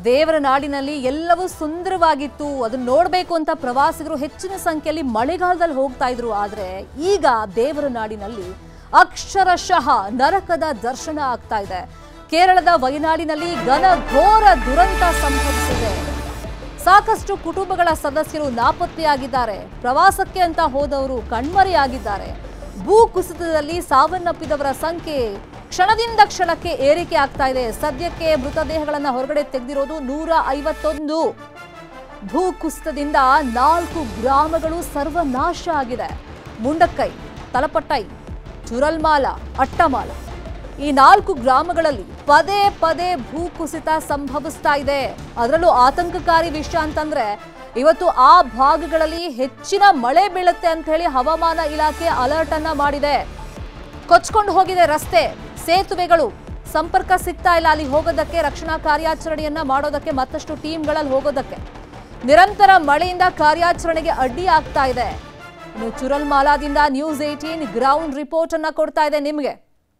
ದೇವರ ನಾಡಿನಲ್ಲಿ ಎಲ್ಲವೂ ಸುಂದರವಾಗಿತ್ತು ಅದನ್ನ ನೋಡಬೇಕು ಅಂತ ಪ್ರವಾಸಿಗರು ಹೆಚ್ಚಿನ ಸಂಖ್ಯೆಯಲ್ಲಿ ಮಳೆಗಾಲದಲ್ಲಿ ಹೋಗ್ತಾ ಇದ್ರು ಆದ್ರೆ ಈಗ ದೇವರ ನಾಡಿನಲ್ಲಿ ಅಕ್ಷರಶಃ ನರಕದ ದರ್ಶನ ಆಗ್ತಾ ಇದೆ ಕೇರಳದ ವಯನಾಡಿನಲ್ಲಿ ಘನಘೋರ ದುರಂತ ಸಂಭವಿಸಿದೆ ಸಾಕಷ್ಟು ಕುಟುಂಬಗಳ ಸದಸ್ಯರು ನಾಪತ್ತೆಯಾಗಿದ್ದಾರೆ ಪ್ರವಾಸಕ್ಕೆ ಅಂತ ಹೋದವರು ಕಣ್ಮರೆಯಾಗಿದ್ದಾರೆ ಭೂ ಕುಸಿತದಲ್ಲಿ ಸಾವನ್ನಪ್ಪಿದವರ ಸಂಖ್ಯೆ ಕ್ಷಣದಿಂದ ಕ್ಷಣಕ್ಕೆ ಏರಿಕೆ ಆಗ್ತಾ ಇದೆ ಸದ್ಯಕ್ಕೆ ಮೃತದೇಹಗಳನ್ನ ಹೊರಗಡೆ ತೆಗೆದಿರೋದು ನೂರ ಐವತ್ತೊಂದು ಭೂ ಕುಸಿತದಿಂದ ನಾಲ್ಕು ಗ್ರಾಮಗಳು ಸರ್ವನಾಶ ಆಗಿದೆ ಮುಂಡಕ್ಕೈ ತಲಪಟ್ಟೈ ಚುರಲ್ಮಾಲ ಅಟ್ಟಮಾಲ ಈ ನಾಲ್ಕು ಗ್ರಾಮಗಳಲ್ಲಿ ಪದೇ ಪದೇ ಭೂ ಕುಸಿತ ಸಂಭವಿಸ್ತಾ ಇದೆ ಅದರಲ್ಲೂ ಆತಂಕಕಾರಿ ವಿಷಯ ಅಂತಂದ್ರೆ ಇವತ್ತು ಆ ಭಾಗಗಳಲ್ಲಿ ಹೆಚ್ಚಿನ ಮಳೆ ಬೀಳುತ್ತೆ ಅಂತ ಹೇಳಿ ಹವಾಮಾನ ಇಲಾಖೆ ಅಲರ್ಟ್ ಅನ್ನ ಮಾಡಿದೆ ಕೊಚ್ಕೊಂಡು ಹೋಗಿದೆ ರಸ್ತೆ ಸೇತುವೆಗಳು ಸಂಪರ್ಕ ಸಿಗ್ತಾ ಇಲ್ಲ ಅಲ್ಲಿ ಹೋಗೋದಕ್ಕೆ ರಕ್ಷಣಾ ಕಾರ್ಯಾಚರಣೆಯನ್ನ ಮಾಡೋದಕ್ಕೆ ಮತ್ತಷ್ಟು ಟೀಮ್ಗಳಲ್ಲಿ ಹೋಗೋದಕ್ಕೆ ನಿರಂತರ ಮಳೆಯಿಂದ ಕಾರ್ಯಾಚರಣೆಗೆ ಅಡ್ಡಿ ಆಗ್ತಾ ಇದೆ ಇನ್ನು ಚುರಲ್ಮಾಲಾದಿಂದ ನ್ಯೂಸ್ ಏಟೀನ್ ಗ್ರೌಂಡ್ ರಿಪೋರ್ಟ್ ಅನ್ನ ಕೊಡ್ತಾ ಇದೆ ನಿಮಗೆ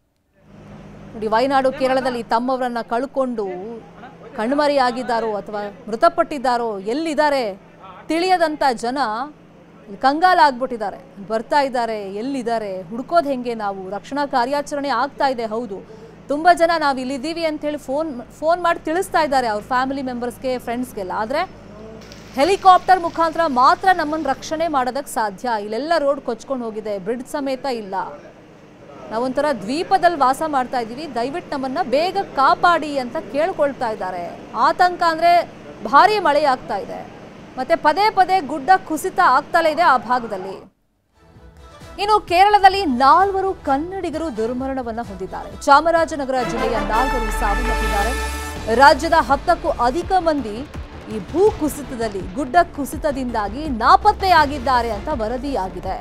ನೋಡಿ ವಯನಾಡು ಕೇರಳದಲ್ಲಿ ತಮ್ಮವರನ್ನ ಕಳ್ಕೊಂಡು ಕಣ್ಮರೆಯಾಗಿದ್ದಾರೋ ಅಥವಾ ಮೃತಪಟ್ಟಿದ್ದಾರೋ ಎಲ್ಲಿದ್ದಾರೆ ತಿಳಿಯದಂತ ಜನ ಕಂಗಾಲಾಗ್ಬಿಟ್ಟಿದ್ದಾರೆ ಬರ್ತಾ ಇದ್ದಾರೆ ಎಲ್ಲಿದ್ದಾರೆ ಹುಡ್ಕೋದು ಹೆಂಗೆ ನಾವು ರಕ್ಷಣಾ ಕಾರ್ಯಾಚರಣೆ ಆಗ್ತಾ ಇದೆ ಹೌದು ತುಂಬ ಜನ ನಾವು ಇಲ್ಲಿದ್ದೀವಿ ಅಂತ ಹೇಳಿ ಫೋನ್ ಫೋನ್ ಮಾಡಿ ತಿಳಿಸ್ತಾ ಇದ್ದಾರೆ ಅವ್ರ ಫ್ಯಾಮಿಲಿ ಮೆಂಬರ್ಸ್ಗೆ ಫ್ರೆಂಡ್ಸ್ಗೆಲ್ಲ ಆದರೆ ಹೆಲಿಕಾಪ್ಟರ್ ಮುಖಾಂತರ ಮಾತ್ರ ನಮ್ಮನ್ನು ರಕ್ಷಣೆ ಮಾಡೋದಕ್ಕೆ ಸಾಧ್ಯ ಇಲ್ಲೆಲ್ಲ ರೋಡ್ ಕೊಚ್ಕೊಂಡು ಹೋಗಿದೆ ಬ್ರಿಡ್ಜ್ ಸಮೇತ ಇಲ್ಲ ನಾವೊಂಥರ ದ್ವೀಪದಲ್ಲಿ ವಾಸ ಮಾಡ್ತಾ ಇದ್ದೀವಿ ದಯವಿಟ್ಟು ನಮ್ಮನ್ನ ಬೇಗ ಕಾಪಾಡಿ ಅಂತ ಕೇಳ್ಕೊಳ್ತಾ ಇದ್ದಾರೆ ಆತಂಕ ಅಂದ್ರೆ ಭಾರಿ ಮಳೆ ಆಗ್ತಾ ಇದೆ ಮತ್ತೆ ಪದೇ ಪದೇ ಗುಡ್ಡ ಕುಸಿತ ಆಗ್ತಲೇ ಇದೆ ಆ ಭಾಗದಲ್ಲಿ ಇನ್ನು ಕೇರಳದಲ್ಲಿ ನಾಲ್ವರು ಕನ್ನಡಿಗರು ದುರ್ಮರಣವನ್ನ ಹೊಂದಿದ್ದಾರೆ ಚಾಮರಾಜನಗರ ಜಿಲ್ಲೆಯ ನಾಲ್ವರು ಸಾವನ್ನಪ್ಪಿದ್ದಾರೆ ರಾಜ್ಯದ ಹತ್ತಕ್ಕೂ ಅಧಿಕ ಮಂದಿ ಈ ಭೂ ಕುಸಿತದಲ್ಲಿ ಗುಡ್ಡ ಕುಸಿತದಿಂದಾಗಿ ನಾಪತ್ತೆಯಾಗಿದ್ದಾರೆ ಅಂತ ವರದಿಯಾಗಿದೆ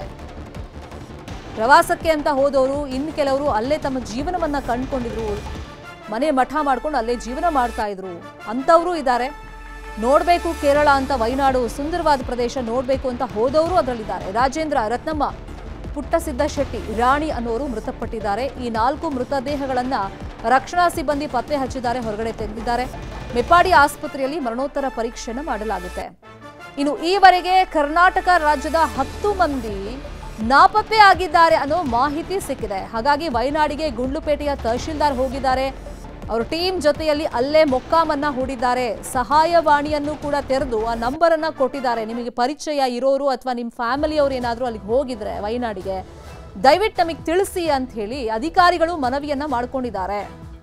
ಪ್ರವಾಸಕ್ಕೆ ಅಂತ ಹೋದವರು ಇನ್ನು ಕೆಲವರು ಅಲ್ಲೇ ತಮ್ಮ ಜೀವನವನ್ನ ಕಂಡುಕೊಂಡಿದ್ರು ಮನೆ ಮಠ ಮಾಡ್ಕೊಂಡು ಅಲ್ಲೇ ಜೀವನ ಮಾಡ್ತಾ ಇದ್ರು ಅಂಥವರು ಇದ್ದಾರೆ ನೋಡಬೇಕು ಕೇರಳ ಅಂತ ವೈನಾಡು ಸುಂದರವಾದ ಪ್ರದೇಶ ನೋಡಬೇಕು ಅಂತ ಹೋದವರು ಅದರಲ್ಲಿದ್ದಾರೆ ರಾಜೇಂದ್ರ ರತ್ನಮ್ಮ ಪುಟ್ಟಸಿದ್ದ ಶೆಟ್ಟಿ ರಾಣಿ ಅನ್ನೋರು ಮೃತಪಟ್ಟಿದ್ದಾರೆ ಈ ನಾಲ್ಕು ಮೃತದೇಹಗಳನ್ನ ರಕ್ಷಣಾ ಸಿಬ್ಬಂದಿ ಪತ್ತೆ ಹಚ್ಚಿದ್ದಾರೆ ಹೊರಗಡೆ ತೆಗೆದಿದ್ದಾರೆ ಮೆಪ್ಪಾಡಿ ಆಸ್ಪತ್ರೆಯಲ್ಲಿ ಮರಣೋತ್ತರ ಪರೀಕ್ಷೆಯನ್ನು ಮಾಡಲಾಗುತ್ತೆ ಇನ್ನು ಈವರೆಗೆ ಕರ್ನಾಟಕ ರಾಜ್ಯದ ಹತ್ತು ಮಂದಿ ನಾಪತ್ತೆ ಆಗಿದ್ದಾರೆ ಅನ್ನೋ ಮಾಹಿತಿ ಸಿಕ್ಕಿದೆ ಹಾಗಾಗಿ ವಯನಾಡಿಗೆ ಗುಂಡ್ಲುಪೇಟೆಯ ತಹಶೀಲ್ದಾರ್ ಹೋಗಿದ್ದಾರೆ ಅವ್ರ ಟೀಮ್ ಜೊತೆಯಲ್ಲಿ ಅಲ್ಲೇ ಮೊಕ್ಕಾಮನ್ನ ಹೂಡಿದ್ದಾರೆ ಸಹಾಯವಾಣಿಯನ್ನು ಕೂಡ ತೆರೆದು ಆ ನಂಬರ್ ಅನ್ನ ಕೊಟ್ಟಿದ್ದಾರೆ ನಿಮಗೆ ಪರಿಚಯ ಇರೋರು ಅಥವಾ ನಿಮ್ಮ ಫ್ಯಾಮಿಲಿಯವರು ಏನಾದರೂ ಅಲ್ಲಿಗೆ ಹೋಗಿದ್ರೆ ವಯನಾಡಿಗೆ ದಯವಿಟ್ಟು ನಮಗೆ ತಿಳಿಸಿ ಅಂತ ಹೇಳಿ ಅಧಿಕಾರಿಗಳು ಮನವಿಯನ್ನ ಮಾಡ್ಕೊಂಡಿದ್ದಾರೆ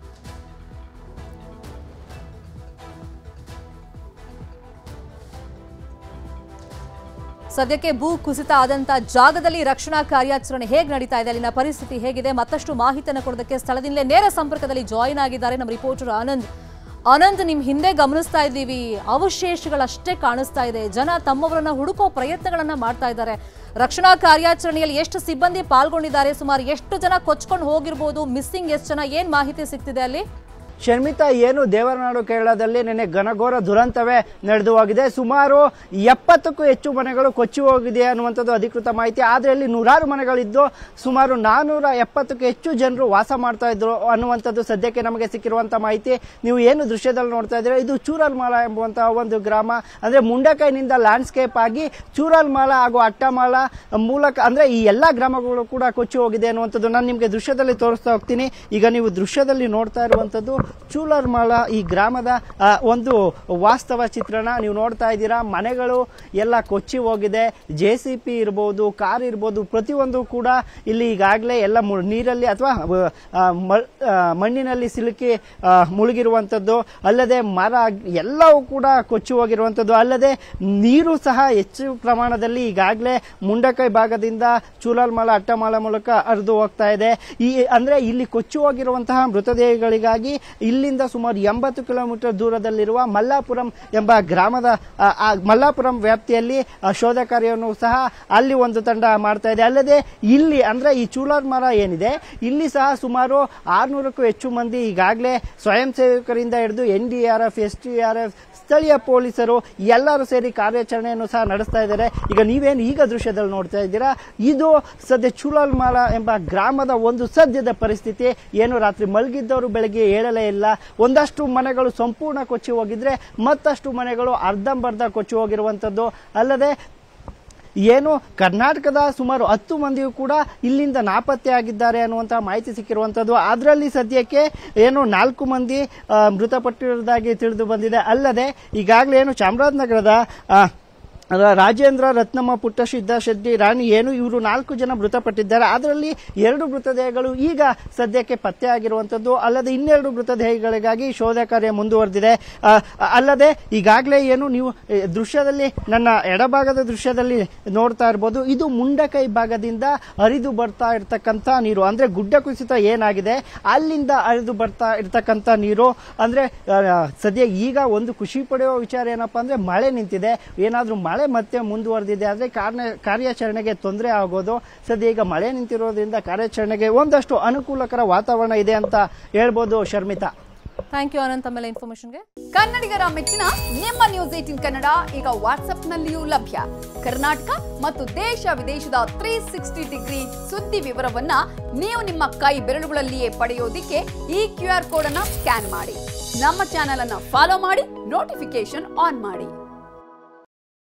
ಸದ್ಯಕ್ಕೆ ಭೂ ಕುಸಿತ ಆದಂತ ಜಾಗದಲ್ಲಿ ರಕ್ಷಣಾ ಕಾರ್ಯಾಚರಣೆ ಹೇಗೆ ನಡೀತಾ ಇದೆ ಅಲ್ಲಿನ ಪರಿಸ್ಥಿತಿ ಹೇಗಿದೆ ಮತ್ತಷ್ಟು ಮಾಹಿತಿಯನ್ನು ಕೊಡೋದಕ್ಕೆ ಸ್ಥಳದಿಂದಲೇ ನೇರ ಸಂಪರ್ಕದಲ್ಲಿ ಜಾಯಿನ್ ಆಗಿದ್ದಾರೆ ನಮ್ಮ ರಿಪೋರ್ಟರ್ ಆನಂದ್ ಆನಂದ್ ನಿಮ್ ಹಿಂದೆ ಗಮನಿಸ್ತಾ ಇದ್ದೀವಿ ಅವಶೇಷಗಳಷ್ಟೇ ಕಾಣಿಸ್ತಾ ಇದೆ ಜನ ತಮ್ಮವರನ್ನ ಹುಡುಕೋ ಪ್ರಯತ್ನಗಳನ್ನ ಮಾಡ್ತಾ ಇದ್ದಾರೆ ರಕ್ಷಣಾ ಕಾರ್ಯಾಚರಣೆಯಲ್ಲಿ ಎಷ್ಟು ಸಿಬ್ಬಂದಿ ಪಾಲ್ಗೊಂಡಿದ್ದಾರೆ ಸುಮಾರು ಎಷ್ಟು ಜನ ಕೊಚ್ಕೊಂಡು ಹೋಗಿರ್ಬೋದು ಮಿಸ್ಸಿಂಗ್ ಎಷ್ಟು ಜನ ಏನ್ ಮಾಹಿತಿ ಸಿಗ್ತಿದೆ ಅಲ್ಲಿ ಶರ್ಮಿತಾ ಏನು ದೇವರನಾಡು ಕೇರಳದಲ್ಲಿ ನಿನ್ನೆ ಘನಘೋರ ದುರಂತವೇ ನಡೆದು ಹೋಗಿದೆ ಸುಮಾರು ಎಪ್ಪತ್ತಕ್ಕೂ ಹೆಚ್ಚು ಮನೆಗಳು ಕೊಚ್ಚಿ ಹೋಗಿದೆ ಅನ್ನುವಂಥದ್ದು ಅಧಿಕೃತ ಮಾಹಿತಿ ಆದರೆ ಅಲ್ಲಿ ನೂರಾರು ಮನೆಗಳಿದ್ದು ಸುಮಾರು ನಾನೂರ ಎಪ್ಪತ್ತಕ್ಕೂ ಹೆಚ್ಚು ಜನರು ವಾಸ ಮಾಡ್ತಾ ಇದ್ರು ಅನ್ನುವಂಥದ್ದು ಸದ್ಯಕ್ಕೆ ನಮಗೆ ಸಿಕ್ಕಿರುವಂಥ ಮಾಹಿತಿ ನೀವು ಏನು ದೃಶ್ಯದಲ್ಲಿ ನೋಡ್ತಾ ಇದ್ದೀರಾ ಇದು ಚೂರಲ್ಮಾಲ ಎಂಬುವಂತಹ ಒಂದು ಗ್ರಾಮ ಅಂದ್ರೆ ಮುಂಡಕೈನಿಂದ ಲ್ಯಾಂಡ್ಸ್ಕೇಪ್ ಆಗಿ ಚೂರಲ್ಮಾಲ ಹಾಗೂ ಅಟ್ಟಮಾಲ ಮೂಲಕ ಅಂದ್ರೆ ಈ ಎಲ್ಲಾ ಗ್ರಾಮಗಳು ಕೂಡ ಕೊಚ್ಚಿ ಹೋಗಿದೆ ಅನ್ನುವಂಥದ್ದು ನಾನು ನಿಮಗೆ ದೃಶ್ಯದಲ್ಲಿ ತೋರಿಸ್ತಾ ಹೋಗ್ತೀನಿ ಈಗ ನೀವು ದೃಶ್ಯದಲ್ಲಿ ನೋಡ್ತಾ ಇರುವಂಥದ್ದು ಚೂಲರ್ಮಾಲ ಈ ಗ್ರಾಮದ ಆ, ಒಂದು ವಾಸ್ತವ ಚಿತ್ರಣ ನೀವು ನೋಡ್ತಾ ಇದ್ದೀರಾ ಮನೆಗಳು ಎಲ್ಲ ಕೊಚ್ಚಿ ಹೋಗಿದೆ ಜೆ ಸಿ ಪಿ ಇರ್ಬೋದು ಕಾರ್ ಇರ್ಬೋದು ಪ್ರತಿಯೊಂದು ಕೂಡ ಇಲ್ಲಿ ಈಗಾಗಲೇ ಎಲ್ಲ ಮು- ನೀರಲ್ಲಿ ಅಥವಾ ಮಣ್ಣಿನಲ್ಲಿ ಸಿಲುಕಿ ಆ, ಮುಳುಗಿರುವಂಥದ್ದು ಅಲ್ಲದೆ ಮರ ಎಲ್ಲವೂ ಕೂಡ ಕೊಚ್ಚಿ ಹೋಗಿರುವಂಥದ್ದು ಅಲ್ಲದೆ ನೀರು ಸಹ ಹೆಚ್ಚು ಪ್ರಮಾಣದಲ್ಲಿ ಈಗಾಗಲೇ ಮುಂಡಕೈ ಭಾಗದಿಂದ ಚೂಲಾಲ್ಮಾಲ ಅಟ್ಟಮಾಲ ಮೂಲಕ ಹರಿದು ಹೋಗ್ತಾ ಇದೆ ಈ ಅಂದ್ರೆ ಇಲ್ಲಿ ಕೊಚ್ಚಿ ಹೋಗಿರುವಂತಹ ಮೃತದೇಹಗಳಿಗಾಗಿ ಇಲ್ಲಿಂದ ಸುಮಾರು ಎಂಬತ್ತು ಕಿಲೋಮೀಟರ್ ದೂರದಲ್ಲಿರುವ ಮಲ್ಲಾಪುರಂ ಎಂಬ ಗ್ರಾಮದ ಆ, ಆ ಮಲ್ಲಾಪುರಂ ವ್ಯಾಪ್ತಿಯಲ್ಲಿ ಆ, ಶೋಧ ಕಾರ್ಯವನ್ನು ಸಹ ಅಲ್ಲಿ ಒಂದು ತಂಡ ಮಾಡ್ತಾ ಇದೆ ಅಲ್ಲದೆ ಇಲ್ಲಿ ಅಂದ್ರೆ ಈ ಚೂಲಾರ್ ಮರ ಏನಿದೆ ಇಲ್ಲಿ ಸಹ ಸುಮಾರು ಆರ್ನೂರಕ್ಕೂ ಹೆಚ್ಚು ಮಂದಿ ಈಗಾಗಲೇ ಸ್ವಯಂ ಸೇವಕರಿಂದ ಹಿಡಿದು N D R F S D R F ಸ್ಥಳೀಯ ಪೊಲೀಸರು ಎಲ್ಲರೂ ಸೇರಿ ಕಾರ್ಯಾಚರಣೆಯನ್ನು ಸಹ ನಡೆಸ್ತಾ ಇದ್ದಾರೆ ಈಗ ನೀವೇನು ಈಗ ದೃಶ್ಯದಲ್ಲಿ ನೋಡ್ತಾ ಇದ್ದೀರಾ ಇದು ಸದ್ಯ ಚುಲಾಲ್ಮಾಲ ಎಂಬ ಗ್ರಾಮದ ಒಂದು ಸದ್ಯದ ಪರಿಸ್ಥಿತಿ ಏನು ರಾತ್ರಿ ಮಲಗಿದ್ದವರು ಬೆಳಗ್ಗೆ ಏಳಲೇ ಇಲ್ಲ ಒಂದಷ್ಟು ಮನೆಗಳು ಸಂಪೂರ್ಣ ಕೊಚ್ಚಿ ಹೋಗಿದ್ರೆ ಮತ್ತಷ್ಟು ಮನೆಗಳು ಅರ್ಧಂಬರ್ಧ ಕೊಚ್ಚಿ ಹೋಗಿರುವಂಥದ್ದು ಅಲ್ಲದೆ ಏನು ಕರ್ನಾಟಕದ ಸುಮಾರು ಹತ್ತು ಮಂದಿಯೂ ಕೂಡ ಇಲ್ಲಿಂದ ನಾಪತ್ತೆ ಆಗಿದ್ದಾರೆ ಅನ್ನುವಂಥ ಮಾಹಿತಿ ಸಿಕ್ಕಿರುವಂಥದ್ದು ಅದರಲ್ಲಿ ಸದ್ಯಕ್ಕೆ ಏನು ನಾಲ್ಕು ಮಂದಿ ಆ, ಮೃತಪಟ್ಟಿರುವುದಾಗಿ ತಿಳಿದು ಬಂದಿದೆ ಅಲ್ಲದೆ ಈಗಾಗಲೇ ಏನು ಚಾಮರಾಜನಗರದ ಆ, ರ- ರಾಜೇಂದ್ರ ರತ್ನಮ್ಮ ಪುಟ್ಟಸಿದ್ದ ಶೆಟ್ಟಿ ರಾಣಿ ಏನು ಇವರು ನಾಲ್ಕು ಜನ ಮೃತಪಟ್ಟಿದ್ದಾರೆ ಅದರಲ್ಲಿ ಎರಡು ಮೃತದೇಹಗಳು ಈಗ ಸದ್ಯಕ್ಕೆ ಪತ್ತೆ ಆಗಿರುವಂಥದ್ದು ಅಲ್ಲದೆ ಇನ್ನೆರಡು ಮೃತದೇಹಗಳಿಗಾಗಿ ಶೋಧ ಕಾರ್ಯ ಮುಂದುವರೆದಿದೆ ಆ, ಅಲ್ಲದೆ ಈಗಾಗಲೇ ಏನು ನೀವು ಎ, ದೃಶ್ಯದಲ್ಲಿ ನನ್ನ ಎಡಭಾಗದ ದೃಶ್ಯದಲ್ಲಿ ನೋಡ್ತಾ ಇರ್ಬೋದು ಇದು ಮುಂಡಕೈ ಭಾಗದಿಂದ ಹರಿದು ಬರ್ತಾ ಇರ್ತಕ್ಕಂಥ ನೀರು ಅಂದ್ರೆ ಗುಡ್ಡ ಕುಸಿತ ಏನಾಗಿದೆ ಅಲ್ಲಿಂದ ಹರಿದು ಬರ್ತಾ ಇರ್ತಕ್ಕಂಥ ನೀರು ಅಂದ್ರೆ ಆ, ಸದ್ಯ ಈಗ ಒಂದು ಖುಷಿ ಪಡೆಯುವ ವಿಚಾರ ಏನಪ್ಪಾ ಅಂದ್ರೆ ಮಳೆ ನಿಂತಿದೆ ಏನಾದ್ರೂ ಮಳೆ ಮತ್ತೆ ಮುಂದುವರೆದಿದೆ ಆದ್ರೆ ಕಾರ್ಯ ಕಾರ್ಯಾಚರಣೆಗೆ ತೊಂದರೆ ಆಗೋದು ಸದ್ಯ ಈಗ ಮಳೆ ನಿಂತಿರೋದ್ರಿಂದ ಕಾರ್ಯಾಚರಣೆಗೆ ಒಂದಷ್ಟು ಅನುಕೂಲಕರ ವಾತಾವರಣ ಇದೆ ಅಂತ ಹೇಳ್ಬೋದು ಶರ್ಮಿತಾ ಥ್ಯಾಂಕ್ ಯು ಅನಂತ್ ಆಮೇಲೆ ಇನ್ಫಾರ್ಮೇಶನ್ಗೆ ಕನ್ನಡಿಗರ ಮೆಚ್ಚಿನ ನಿಮ್ಮ ನ್ಯೂಸ್ ಏಟಿನ್ ಕನ್ನಡ ಈಗ ವಾಟ್ಸ್ಆಪ್ನಲ್ಲಿಯೂ ಲಭ್ಯ ಕರ್ನಾಟಕ ಮತ್ತು ದೇಶ ವಿದೇಶದ ತ್ರೀ ಸಿಕ್ಸ್ಟಿ ಡಿಗ್ರಿ ಸುದ್ದಿ ವಿವರವನ್ನ ನೀವು ನಿಮ್ಮ ಕೈ ಬೆರಳುಗಳಲ್ಲಿಯೇ ಪಡೆಯೋದಿಕ್ಕೆ ಈ ಕ್ಯೂ ಆರ್ ಕೋಡ್ ಅನ್ನ ಸ್ಕ್ಯಾನ್ ಮಾಡಿ ನಮ್ಮ ಚಾನೆಲ್ ಅನ್ನ ಫಾಲೋ ಮಾಡಿ ನೋಟಿಫಿಕೇಶನ್ ಆನ್ ಮಾಡಿ